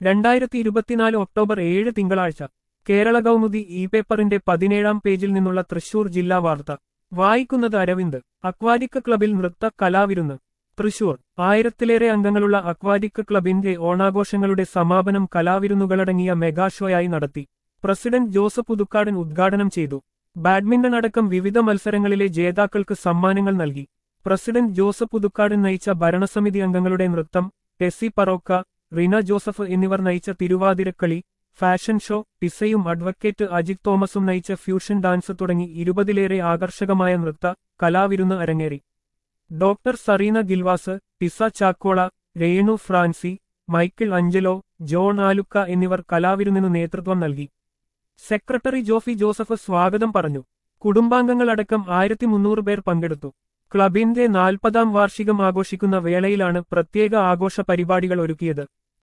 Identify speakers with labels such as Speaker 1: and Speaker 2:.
Speaker 1: രണ്ടായിരത്തി ഇരുപത്തിനാല് ഒക്ടോബർ ഏഴ് തിങ്കളാഴ്ച കേരള കൗമുദി ഇ പേപ്പറിന്റെ പതിനേഴാം പേജിൽ നിന്നുള്ള തൃശൂർ ജില്ലാ വാർത്ത വായിക്കുന്നത് അരവിന്ദ് അക്വാരിക് ക്ലബിൽ നൃത്ത കലാവിരുന്ന് തൃശൂർ ആയിരത്തിലേറെ അംഗങ്ങളുള്ള അക്വാരിക് ക്ലബിന്റെ ഓണാഘോഷങ്ങളുടെ സമാപനം കലാവിരുന്നുകളടങ്ങിയ മെഗാഷോയായി നടത്തി പ്രസിഡന്റ് ജോസഫ് പുതുക്കാടൻ ഉദ്ഘാടനം ചെയ്തു ബാഡ്മിന്റൺ അടക്കം വിവിധ മത്സരങ്ങളിലെ ജേതാക്കൾക്ക് സമ്മാനങ്ങൾ നൽകി പ്രസിഡന്റ് ജോസഫ് പുതുക്കാടൻ നയിച്ച ഭരണസമിതി അംഗങ്ങളുടെ നൃത്തം ടെസി പറോക്ക റിന ജോസഫ് എന്നിവർ നയിച്ച തിരുവാതിരക്കളി ഫാഷൻ ഷോ പിസയും അഡ്വക്കേറ്റ് അജിത് തോമസും നയിച്ച ഫ്യൂഷൻ ഡാൻസ് തുടങ്ങി ഇരുപതിലേറെ ആകർഷകമായ നൃത്ത കലാവിരുന്ന് അരങ്ങേറി doctor Sareena Gilvas Tisa Chakkola Renu Francy Michael Angelo John Alukka എന്നിവർ കലാവിരുന്നിനു നേതൃത്വം നൽകി സെക്രട്ടറി ജോഫി ജോസഫ് സ്വാഗതം പറഞ്ഞു കുടുംബാംഗങ്ങളടക്കം ആയിരത്തി മുന്നൂറ് പേർ പങ്കെടുത്തു ക്ലബിന്റെ നാൽപ്പതാം വാർഷികം ആഘോഷിക്കുന്ന വേളയിലാണ് പ്രത്യേക ആഘോഷ പരിപാടികൾ ഒരുക്കിയത്